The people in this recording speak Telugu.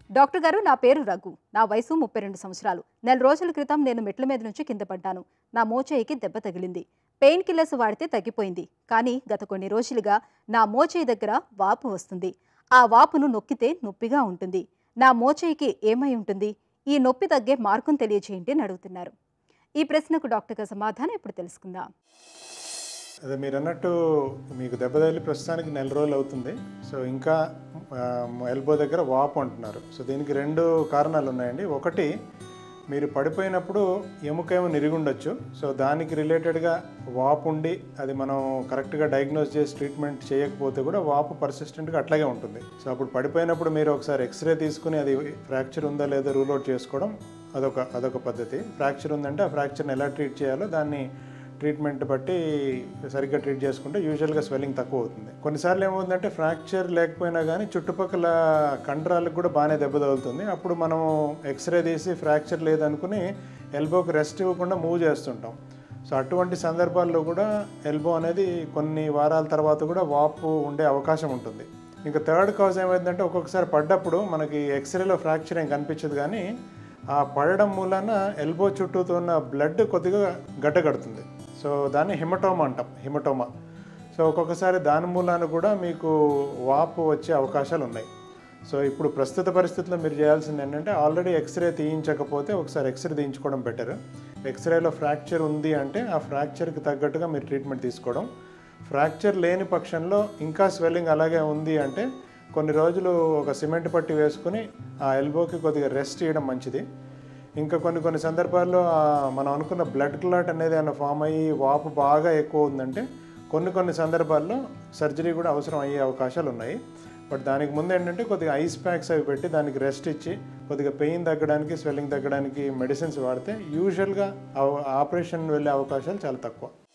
డాక్టర్ గారు నా పేరు రఘు నా వయసు ముప్పై రెండు సంవత్సరాలు నెల రోజుల క్రితం నేను మెట్ల మీద నుంచి కింద పడ్డాను నా మోచేయికి దెబ్బ తగిలింది పెయిన్ కిల్లర్స్ వాడితే తగ్గిపోయింది కానీ గత కొన్ని రోజులుగా నా మోచేయి దగ్గర వాపు వస్తుంది ఆ వాపును నొక్కితే నొప్పిగా ఉంటుంది నా మోచేయికి ఏమై ఉంటుంది ఈ నొప్పి తగ్గే మార్గం తెలియజేయండి అని అడుగుతున్నారు ఈ ప్రశ్నకు డాక్టర్ గారి సమాధానం ఇప్పుడు తెలుసుకుందాం అదే మీరు అన్నట్టు మీకు దెబ్బ తగిలి ప్రస్తుతానికి నెల రోజులు అవుతుంది సో ఇంకా ఎల్బో దగ్గర వాపు అంటున్నారు సో దీనికి రెండు కారణాలు ఉన్నాయండి ఒకటి మీరు పడిపోయినప్పుడు ఎముక ఏమో నిరిగుండొచ్చు సో దానికి రిలేటెడ్గా వాపు ఉండి అది మనం కరెక్ట్గా డయాగ్నోస్ చేసి ట్రీట్మెంట్ చేయకపోతే కూడా వాపు పర్సిస్టెంట్గా అట్లాగే ఉంటుంది సో అప్పుడు పడిపోయినప్పుడు మీరు ఒకసారి ఎక్స్రే తీసుకుని అది ఫ్రాక్చర్ ఉందా లేదా రూల్ అవుట్ చేసుకోవడం అదొక అదొక పద్ధతి ఫ్రాక్చర్ ఉందంటే ఆ ఫ్రాక్చర్ని ఎలా ట్రీట్ చేయాలో దాన్ని ట్రీట్మెంట్ బట్టి సరిగ్గా ట్రీట్ చేసుకుంటే యూజువల్గా స్వెల్లింగ్ తక్కువ అవుతుంది కొన్నిసార్లు ఏమవుతుందంటే ఫ్రాక్చర్ లేకపోయినా కానీ చుట్టుపక్కల కండరాలకు కూడా బాగానే దెబ్బ తగులుతుంది అప్పుడు మనం ఎక్స్రే తీసి ఫ్రాక్చర్ లేదనుకుని ఎల్బోకి రెస్ట్ ఇవ్వకుండా మూవ్ చేస్తుంటాం సో అటువంటి సందర్భాల్లో కూడా ఎల్బో అనేది కొన్ని వారాల తర్వాత కూడా వాపు ఉండే అవకాశం ఉంటుంది ఇంకా థర్డ్ కాజ్ ఏమైందంటే ఒక్కొక్కసారి పడ్డప్పుడు మనకి ఎక్స్రేలో ఫ్రాక్చర్ ఏం కనిపించదు కానీ ఆ పడడం మూలాన ఎల్బో చుట్టూతో ఉన్న బ్లడ్ కొద్దిగా గడ్డగడుతుంది సో దాన్ని హిమటోమా అంటాం హిమటోమా సో ఒక్కొక్కసారి దాని మూలాన కూడా మీకు వాపు వచ్చే అవకాశాలు ఉన్నాయి సో ఇప్పుడు ప్రస్తుత పరిస్థితుల్లో మీరు చేయాల్సింది ఏంటంటే ఆల్రెడీ ఎక్స్రే తీయించకపోతే ఒకసారి ఎక్స్రే తీయించుకోవడం బెటర్ ఎక్స్రేలో ఫ్రాక్చర్ ఉంది అంటే ఆ ఫ్రాక్చర్కి తగ్గట్టుగా మీరు ట్రీట్మెంట్ తీసుకోవడం ఫ్రాక్చర్ లేని పక్షంలో ఇంకా స్వెల్లింగ్ అలాగే ఉంది అంటే కొన్ని రోజులు ఒక సిమెంట్ పట్టి వేసుకుని ఆ ఎల్బోకి కొద్దిగా రెస్ట్ ఇవ్వడం మంచిది ఇంకా కొన్ని కొన్ని సందర్భాల్లో ఆ మనం అనుకున్న బ్లడ్ క్లాట్ అనేది ఏమైనా ఫామ్ అయ్యి వాపు బాగా ఎక్కువ ఉందంటే కొన్ని కొన్ని సందర్భాల్లో సర్జరీ కూడా అవసరం అయ్యే అవకాశాలు ఉన్నాయి బట్ దానికి ముందు ఏంటంటే కొద్దిగా ఐస్ ప్యాక్స్ అవి పెట్టి దానికి రెస్ట్ ఇచ్చి కొద్దిగా పెయిన్ తగ్గడానికి స్వెల్లింగ్ తగ్గడానికి మెడిసిన్స్ వాడితే యూజువల్గా ఆపరేషన్ వెళ్ళే అవకాశాలు చాలా తక్కువ